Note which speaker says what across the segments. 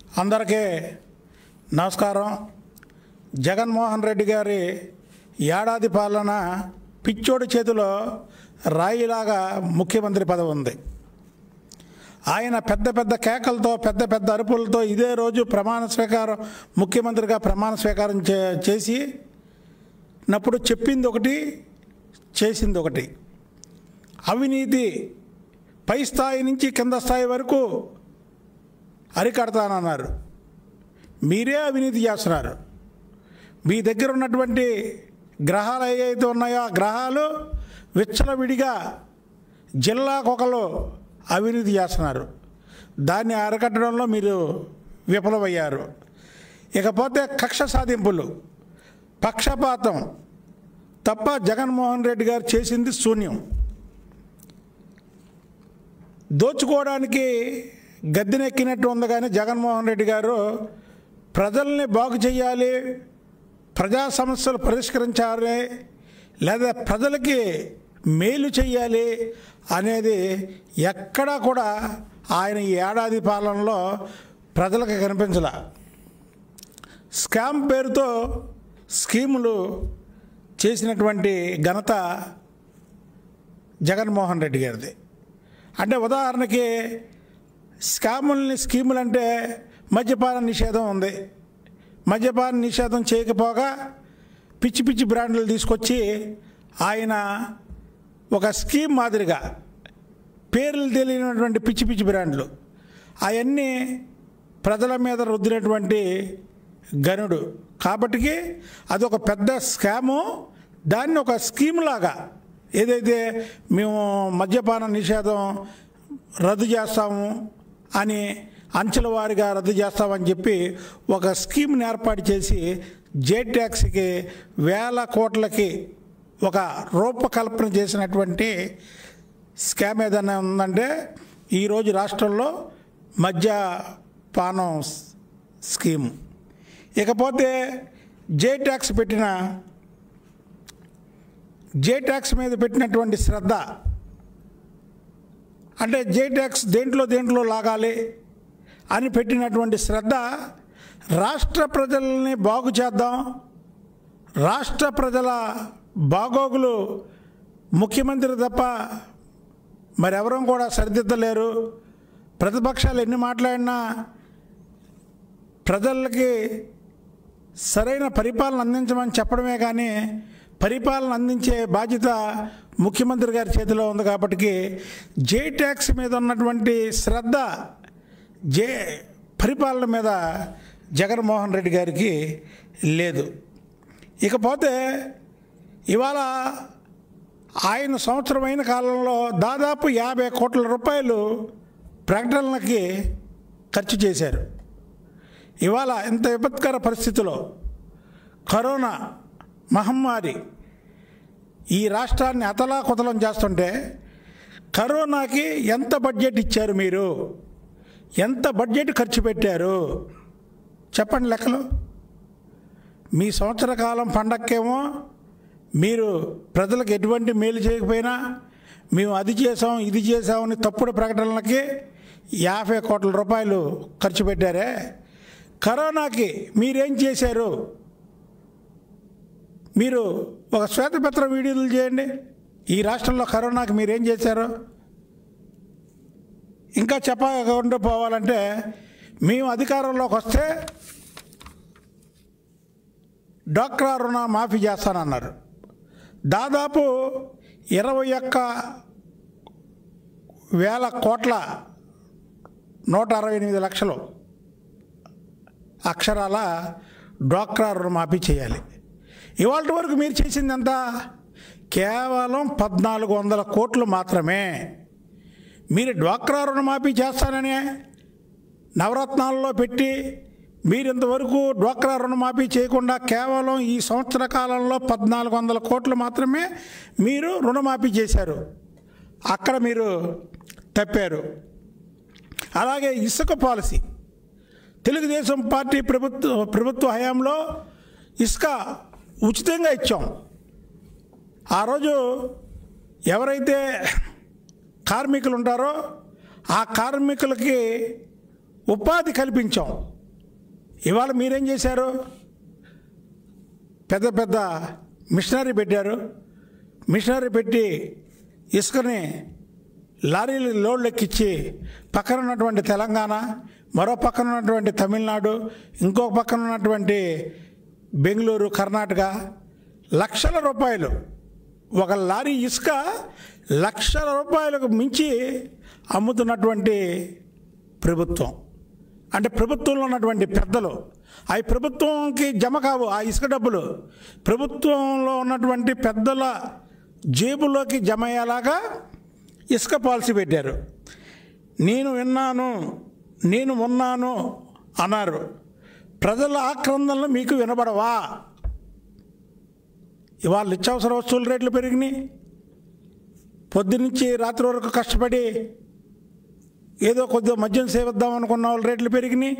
Speaker 1: అందరికీ నమస్కారం జగన్మోహన్ రెడ్డి గారి ఏడాది పాలన పిచ్చోడి చేతిలో రాయిలాగా ముఖ్యమంత్రి పదవి ఉంది ఆయన పెద్ద పెద్ద కేకలతో పెద్ద పెద్ద అరుపులతో ఇదే రోజు ప్రమాణ స్వీకారం ముఖ్యమంత్రిగా ప్రమాణ స్వీకారం చే చేసి నప్పుడు చెప్పింది ఒకటి చేసింది ఒకటి అవినీతి పై స్థాయి నుంచి కింద స్థాయి వరకు అరికడతానన్నారు మీరే అవినీతి చేస్తున్నారు మీ దగ్గర ఉన్నటువంటి గ్రహాలు ఏవైతే ఉన్నాయో ఆ గ్రహాలు విచ్చలవిడిగా జిల్లాకొకరు అవినీతి చేస్తున్నారు దాన్ని అరికట్టడంలో మీరు విఫలమయ్యారు ఇకపోతే కక్ష సాధింపులు పక్షపాతం తప్ప జగన్మోహన్ రెడ్డి గారు చేసింది శూన్యం దోచుకోవడానికి గద్దెనెక్కినట్టు ఉంది కానీ జగన్మోహన్ రెడ్డి గారు ప్రజల్ని బాగు చేయాలి ప్రజా సమస్యలు పరిష్కరించాలి లేదా ప్రజలకి మేలు చేయాలి అనేది ఎక్కడా కూడా ఆయన ఈ ఏడాది పాలనలో ప్రజలకు కనిపించల స్కామ్ పేరుతో స్కీములు చేసినటువంటి ఘనత జగన్మోహన్ రెడ్డి గారిది అంటే ఉదాహరణకి స్కాముల్ని స్కీములు అంటే మద్యపాన నిషేధం ఉంది మద్యపాన నిషేధం చేయకపోగా పిచ్చి పిచ్చి బ్రాండ్లు తీసుకొచ్చి ఆయన ఒక స్కీమ్ మాదిరిగా పేర్లు తెలియనటువంటి పిచ్చి పిచ్చి బ్రాండ్లు అవన్నీ ప్రజల మీద రుద్దినటువంటి గనుడు కాబట్టికి అదొక పెద్ద స్కాము దాన్ని ఒక స్కీమ్ లాగా ఏదైతే మేము మద్యపాన నిషేధం రద్దు చేస్తాము అని అంచెల వారిగా రద్దు చేస్తామని చెప్పి ఒక స్కీమ్ని ఏర్పాటు చేసి జే ట్యాక్స్కి వేల కోట్లకి ఒక రూపకల్పన చేసినటువంటి స్కామ్ ఏదైనా ఉందంటే ఈరోజు రాష్ట్రంలో మద్యపానం స్కీము ఇకపోతే జే ట్యాక్స్ పెట్టిన జే ట్యాక్స్ మీద పెట్టినటువంటి శ్రద్ధ అంటే జే ట్యాక్స్ దేంట్లో దేంట్లో లాగాలి అని పెట్టినటువంటి శ్రద్ధ రాష్ట్ర ప్రజల్ని బాగు చేద్దాం రాష్ట్ర ప్రజల బాగోగులు ముఖ్యమంత్రి తప్ప మరెవరూ కూడా సరిదిద్దలేరు ప్రతిపక్షాలు ఎన్ని మాట్లాడినా ప్రజలకి సరైన పరిపాలన అందించమని చెప్పడమే కానీ పరిపాలన అందించే బాధ్యత ముఖ్యమంత్రి గారి చేతిలో ఉంది కాబట్టి జే ట్యాక్స్ మీద ఉన్నటువంటి శ్రద్ధ జే పరిపాలన మీద జగన్మోహన్ రెడ్డి గారికి లేదు ఇకపోతే ఇవాళ ఆయన సంవత్సరమైన కాలంలో దాదాపు యాభై కోట్ల రూపాయలు ప్రకటనలకి ఖర్చు చేశారు ఇవాళ ఇంత విపత్కర పరిస్థితిలో కరోనా మహమ్మారి ఈ రాష్ట్రాన్ని అతలాకుతలం చేస్తుంటే కరోనాకి ఎంత బడ్జెట్ ఇచ్చారు మీరు ఎంత బడ్జెట్ ఖర్చు పెట్టారు చెప్పండి లెక్కలు మీ సంవత్సర కాలం పండక్కేమో మీరు ప్రజలకు ఎటువంటి మేలు చేయకపోయినా మేము అది చేసాం ఇది చేసామని తప్పుడు ప్రకటనలకి యాభై కోట్ల రూపాయలు ఖర్చు పెట్టారే కరోనాకి మీరేం చేశారు మీరు ఒక శ్వేతపత్ర వీడియోలు చేయండి ఈ రాష్ట్రంలో కరోనాకి మీరేం చేశారు ఇంకా చెప్పకుండా పోవాలంటే మేము అధికారంలోకి వస్తే డాక్రా రుణ మాఫీ చేస్తానన్నారు దాదాపు ఇరవై ఒక్క వేల కోట్ల నూట అరవై ఎనిమిది లక్షలు అక్షరాల డ్వాక్రా రుణమాఫీ చేయాలి ఇవాళ వరకు మీరు చేసింది ఎంత కేవలం పద్నాలుగు వందల కోట్లు మాత్రమే మీరు డ్వాక్రా రుణమాఫీ చేస్తానని నవరత్నాల్లో పెట్టి మీరు ఇంతవరకు డ్వాక్రా రుణమాఫీ చేయకుండా కేవలం ఈ సంవత్సర కాలంలో పద్నాలుగు వందల కోట్లు మాత్రమే మీరు రుణమాఫీ చేశారు అక్కడ మీరు తప్పారు అలాగే ఇసుక పాలసీ తెలుగుదేశం పార్టీ ప్రభుత్వ ప్రభుత్వ హయాంలో ఇసుక ఉచితంగా ఇచ్చాం ఆ రోజు ఎవరైతే కార్మికులు ఉంటారో ఆ కార్మికులకి ఉపాధి కల్పించాం ఇవాళ మీరేం చేశారు పెద్ద పెద్ద మిషనరీ పెట్టారు మిషనరీ పెట్టి ఇసుకని లారీలు లోడ్లు ఎక్కించి పక్కన ఉన్నటువంటి తెలంగాణ మరో పక్కన ఉన్నటువంటి తమిళనాడు ఇంకో పక్కన ఉన్నటువంటి బెంగళూరు కర్ణాటక లక్షల రూపాయలు ఒక లారీ ఇసుక లక్షల రూపాయలకు మించి అమ్ముతున్నటువంటి ప్రభుత్వం అంటే ప్రభుత్వంలో ఉన్నటువంటి పెద్దలు అవి ప్రభుత్వంకి జమ కావు ఆ ఇసుక డబ్బులు ప్రభుత్వంలో ఉన్నటువంటి పెద్దల జేబులోకి జమ అయ్యేలాగా ఇసుక పాలసీ పెట్టారు నేను విన్నాను నేను ఉన్నాను అన్నారు ప్రజల ఆక్రందనలు మీకు వినబడవా ఇవాళ నిత్యావసర వస్తువుల రేట్లు పెరిగినాయి పొద్దునుంచి రాత్రి వరకు కష్టపడి ఏదో కొద్దిగా మద్యం సేవిద్దాం అనుకున్న వాళ్ళ రేట్లు పెరిగినాయి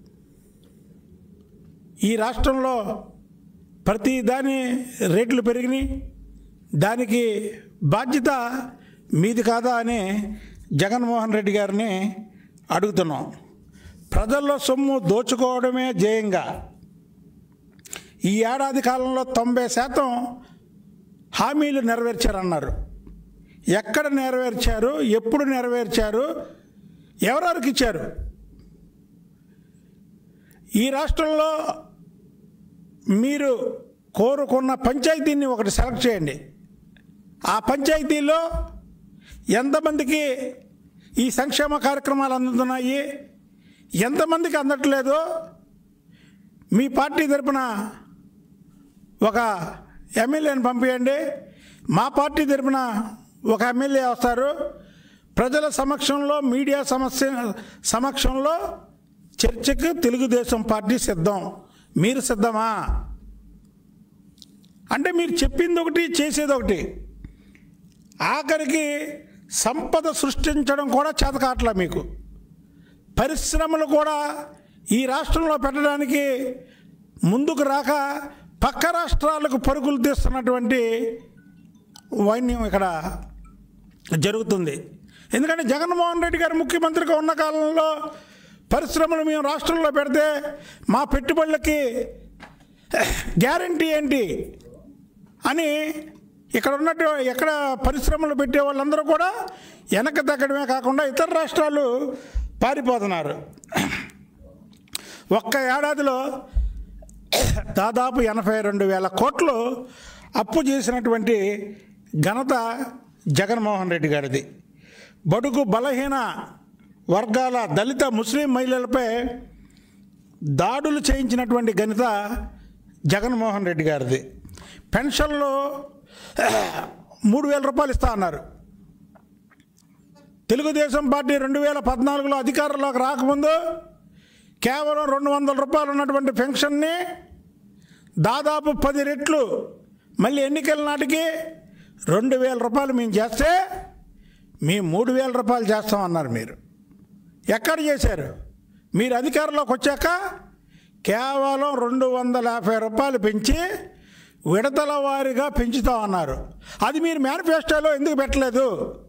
Speaker 1: ఈ రాష్ట్రంలో ప్రతి దాని రేట్లు పెరిగినాయి దానికి బాధ్యత మీది కాదా అని జగన్మోహన్ రెడ్డి గారిని అడుగుతున్నాం ప్రజల్లో సొమ్ము దోచుకోవడమే ధ్యేయంగా ఈ ఏడాది కాలంలో తొంభై శాతం హామీలు నెరవేర్చారన్నారు ఎక్కడ నెరవేర్చారు ఎప్పుడు నెరవేర్చారు ఎవరెవరికి ఇచ్చారు ఈ రాష్ట్రంలో మీరు కోరుకున్న పంచాయతీని ఒకటి సెలెక్ట్ చేయండి ఆ పంచాయతీలో ఎంతమందికి ఈ సంక్షేమ కార్యక్రమాలు అందుతున్నాయి ఎంతమందికి అందట్లేదు మీ పార్టీ తరపున ఒక ఎమ్మెల్యేని పంపించండి మా పార్టీ తరపున ఒక ఎమ్మెల్యే వస్తారు ప్రజల సమక్షంలో మీడియా సమస్య సమక్షంలో చర్చకు తెలుగుదేశం పార్టీ సిద్ధం మీరు సిద్ధమా అంటే మీరు చెప్పింది ఒకటి చేసేది ఒకటి ఆఖరికి సంపద సృష్టించడం కూడా చేత కావట్లా మీకు పరిశ్రమలు కూడా ఈ రాష్ట్రంలో పెట్టడానికి ముందుకు రాక పక్క రాష్ట్రాలకు పరుగులు తీస్తున్నటువంటి వైన్యం ఇక్కడ జరుగుతుంది ఎందుకంటే జగన్మోహన్ రెడ్డి గారు ముఖ్యమంత్రిగా ఉన్న కాలంలో పరిశ్రమలు మేము రాష్ట్రంలో పెడితే మా పెట్టుబడులకి గ్యారంటీ ఏంటి అని ఇక్కడ ఉన్నట్టు ఎక్కడ పరిశ్రమలు పెట్టే వాళ్ళందరూ కూడా వెనక్కి తగ్గడమే కాకుండా ఇతర రాష్ట్రాలు పారిపోతున్నారు ఒక్క ఏడాదిలో దాదాపు ఎనభై రెండు వేల కోట్లు అప్పు చేసినటువంటి ఘనత జగన్మోహన్ రెడ్డి గారిది బడుగు బలహీన వర్గాల దళిత ముస్లిం మహిళలపై దాడులు చేయించినటువంటి ఘనత జగన్మోహన్ రెడ్డి గారిది పెన్షన్లు మూడు వేల రూపాయలు ఇస్తా అన్నారు తెలుగుదేశం పార్టీ రెండు వేల పద్నాలుగులో అధికారంలోకి రాకముందు కేవలం రెండు వందల రూపాయలు ఉన్నటువంటి పెన్షన్ని దాదాపు పది రెట్లు మళ్ళీ ఎన్నికల నాటికి రెండు వేల రూపాయలు మేము చేస్తే మీ మూడు వేల రూపాయలు చేస్తామన్నారు మీరు ఎక్కడ చేశారు మీరు అధికారంలోకి వచ్చాక కేవలం రెండు వందల యాభై రూపాయలు పెంచి విడతల వారీగా పెంచుతామన్నారు అది మీరు మేనిఫెస్టోలో ఎందుకు పెట్టలేదు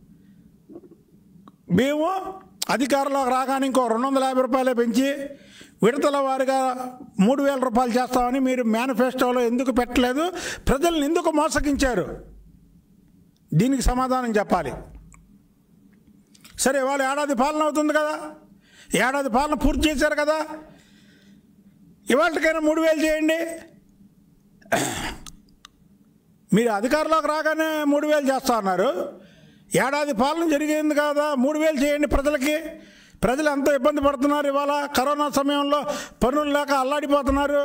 Speaker 1: మేము అధికారంలోకి రాగానే ఇంకో రెండు వందల యాభై రూపాయలే పెంచి విడతల వారిగా మూడు వేల రూపాయలు చేస్తామని మీరు మేనిఫెస్టోలో ఎందుకు పెట్టలేదు ప్రజల్ని ఎందుకు మోసగించారు దీనికి సమాధానం చెప్పాలి సరే ఇవాళ ఏడాది పాలన అవుతుంది కదా ఏడాది పాలన పూర్తి చేశారు కదా ఇవాళకైనా మూడు వేలు చేయండి మీరు అధికారంలోకి రాగానే మూడు వేలు చేస్తా అన్నారు ఏడాది పాలన జరిగింది కదా మూడు వేలు చేయండి ప్రజలకి ప్రజలు ఎంతో ఇబ్బంది పడుతున్నారు ఇవాళ కరోనా సమయంలో పనులు లేక అల్లాడిపోతున్నారు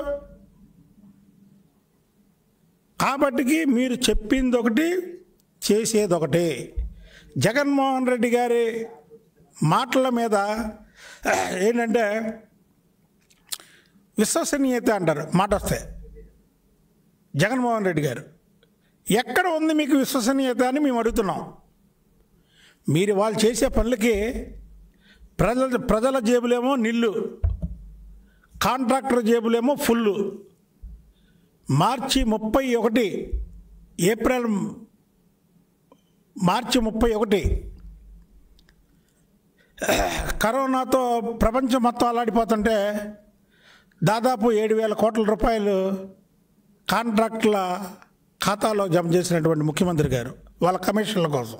Speaker 1: కాబట్టికి మీరు చెప్పింది ఒకటి చేసేది ఒకటి జగన్మోహన్ రెడ్డి గారి మాటల మీద ఏంటంటే విశ్వసనీయత అంటారు మాట వస్తే జగన్మోహన్ రెడ్డి గారు ఎక్కడ ఉంది మీకు విశ్వసనీయత అని మేము అడుగుతున్నాం మీరు వాళ్ళు చేసే పనులకి ప్రజల ప్రజల జేబులేమో నిల్లు కాంట్రాక్టర్ జేబులేమో ఫుల్లు మార్చి ముప్పై ఒకటి ఏప్రిల్ మార్చి ముప్పై ఒకటి కరోనాతో ప్రపంచం మొత్తం అల్లాడిపోతుంటే దాదాపు ఏడు వేల కోట్ల రూపాయలు కాంట్రాక్టుల ఖాతాలో జమ చేసినటువంటి ముఖ్యమంత్రి గారు వాళ్ళ కమిషన్ల కోసం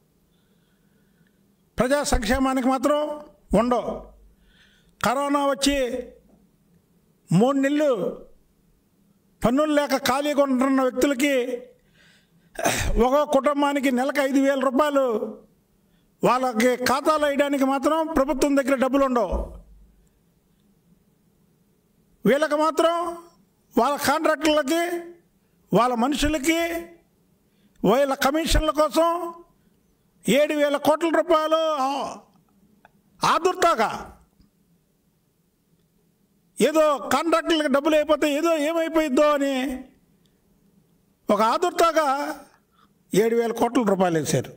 Speaker 1: ప్రజా సంక్షేమానికి మాత్రం ఉండవు కరోనా వచ్చి మూడు నెలలు పన్నులు లేక ఖాళీగా ఉంటున్న వ్యక్తులకి ఒక కుటుంబానికి నెలకు ఐదు వేల రూపాయలు వాళ్ళకి ఖాతాలో వేయడానికి మాత్రం ప్రభుత్వం దగ్గర డబ్బులు ఉండవు వీళ్ళకి మాత్రం వాళ్ళ కాంట్రాక్టర్లకి వాళ్ళ మనుషులకి వీళ్ళ కమిషన్ల కోసం ఏడు వేల కోట్ల రూపాయలు ఆ- ఆదుర్తాగా ఏదో కాంట్రాక్టర్లకు డబ్బులు అయిపోతే ఏదో ఏమైపోయిద్దో అని ఒక ఆదుర్తాగా ఏడు వేల కోట్ల రూపాయలు వేశారు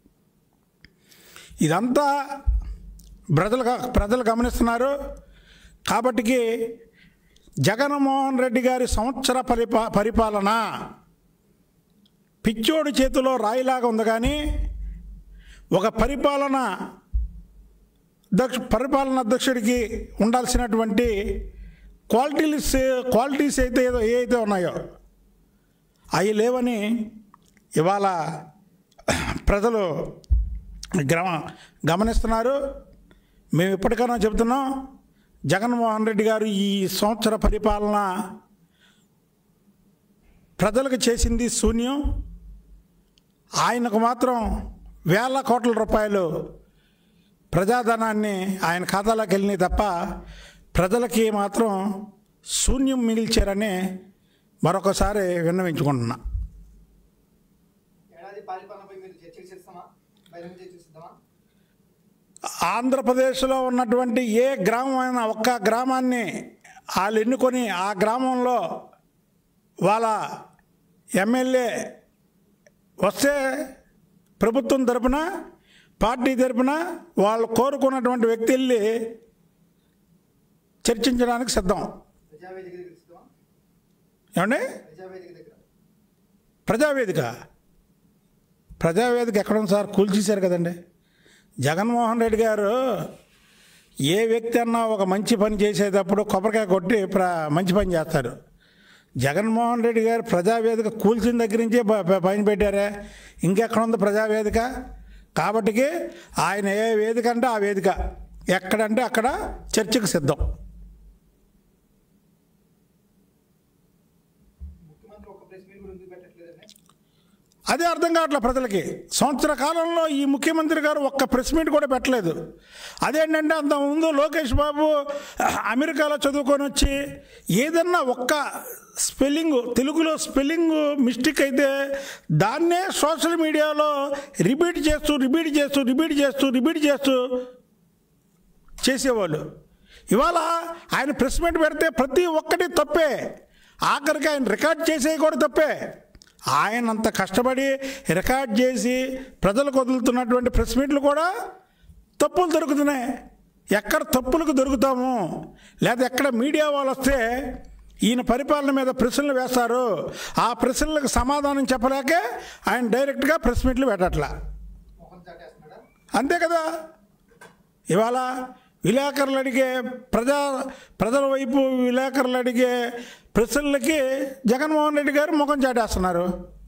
Speaker 1: ఇదంతా ప్రజలు ప్రజలు గమనిస్తున్నారు కాబట్టికి జగన్మోహన్ రెడ్డి గారి సంవత్సర పరిపా పరిపాలన పిచ్చోడి చేతిలో రాయిలాగా ఉంది కానీ ఒక పరిపాలన దక్ష పరిపాలన అధ్యక్షుడికి ఉండాల్సినటువంటి క్వాలిటీస్ క్వాలిటీస్ అయితే ఏదో ఏ అయితే ఉన్నాయో అవి లేవని ఇవాళ ప్రజలు గ్రమ గమనిస్తున్నారు మేము ఇప్పటికైనా చెబుతున్నాం జగన్మోహన్ రెడ్డి గారు ఈ సంవత్సర పరిపాలన ప్రజలకు చేసింది శూన్యం ఆయనకు మాత్రం వేల కోట్ల రూపాయలు ప్రజాధనాన్ని ఆయన ఖాతాలోకి వెళ్ళినాయి తప్ప ప్రజలకి మాత్రం శూన్యం మిగిల్చారని మరొకసారి విన్నవించుకుంటున్నా
Speaker 2: ఏడాది పరిపాలనపై మీరు చర్చకు సిద్ధమా బహిరంగ చర్చకు సిద్ధమా
Speaker 1: ఆంధ్రప్రదేశ్లో ఉన్నటువంటి ఏ గ్రామం అయినా ఒక్క గ్రామాన్ని వాళ్ళు ఎన్నుకొని ఆ గ్రామంలో వాళ్ళ ఎమ్మెల్యే వస్తే ప్రభుత్వం తరపున పార్టీ తరపున వాళ్ళు కోరుకున్నటువంటి వ్యక్తి వెళ్ళి చర్చించడానికి సిద్ధం
Speaker 2: ప్రజావేదిక దగ్గర సిద్ధమా
Speaker 1: ఏమండి
Speaker 2: ప్రజావేదిక దగ్గర
Speaker 1: ప్రజావేదిక ప్రజావేదిక ఎక్కడ ఉంది సార్ కూల్చేశారు కదండి జగన్మోహన్ రెడ్డి గారు ఏ వ్యక్తి అన్నా ఒక మంచి పని చేసేటప్పుడు కొబ్బరికాయ కొట్టి ప్ర మంచి పని చేస్తారు జగన్మోహన్ రెడ్డి గారు ప్రజావేదిక కూల్చిన దగ్గర నుంచే ప- ప- పైన పెట్టారే ఇంకెక్కడ ఉంది ప్రజావేదిక కాబట్టికి ఆయన ఏ వేదిక అంటే ఆ వేదిక ఎక్కడంటే అక్కడ చర్చకు సిద్ధం
Speaker 2: ముఖ్యమంత్రి ఒక ప్రెస్ మీట్ గురించి పెట్టట్లేదండి
Speaker 1: అదే అర్థం కావట్లేదు ప్రజలకి సంవత్సర కాలంలో ఈ ముఖ్యమంత్రి గారు ఒక్క ప్రెస్ మీట్ కూడా పెట్టలేదు అదేంటంటే అంతకుముందు లోకేష్ బాబు అమెరికాలో చదువుకొని వచ్చి ఏదన్నా ఒక్క స్పెల్లింగ్ తెలుగులో స్పెల్లింగ్ మిస్టేక్ అయితే దాన్నే సోషల్ మీడియాలో రిపీట్ చేస్తూ రిపీట్ చేస్తూ రిపీట్ చేస్తూ రిపీట్ చేస్తూ చేసేవాళ్ళు ఇవాళ ఆయన ప్రెస్ మీట్ పెడితే ప్రతి ఒక్కటి తప్పే ఆఖరికి ఆయన రికార్డ్ చేసేవి కూడా తప్పే ఆయన అంత కష్టపడి రికార్డ్ చేసి ప్రజలకు వదులుతున్నటువంటి ప్రెస్ మీట్లు కూడా తప్పులు దొరుకుతున్నాయి ఎక్కడ తప్పులకు దొరుకుతాము లేదా ఎక్కడ మీడియా వాళ్ళు వస్తే ఈయన పరిపాలన మీద ప్రశ్నలు వేస్తారు ఆ ప్రశ్నలకు సమాధానం చెప్పలేకే ఆయన డైరెక్ట్గా ప్రెస్ మీట్లు పెట్టట్లా
Speaker 2: మొహం చాటేస్తున్నాడా
Speaker 1: అంతే కదా ఇవాళ విలేకరులు అడిగే ప్రజా ప్రజల వైపు విలేకరులు అడిగే ప్రశ్నలకి జగన్మోహన్ రెడ్డి గారు ముఖం చాటేస్తున్నారు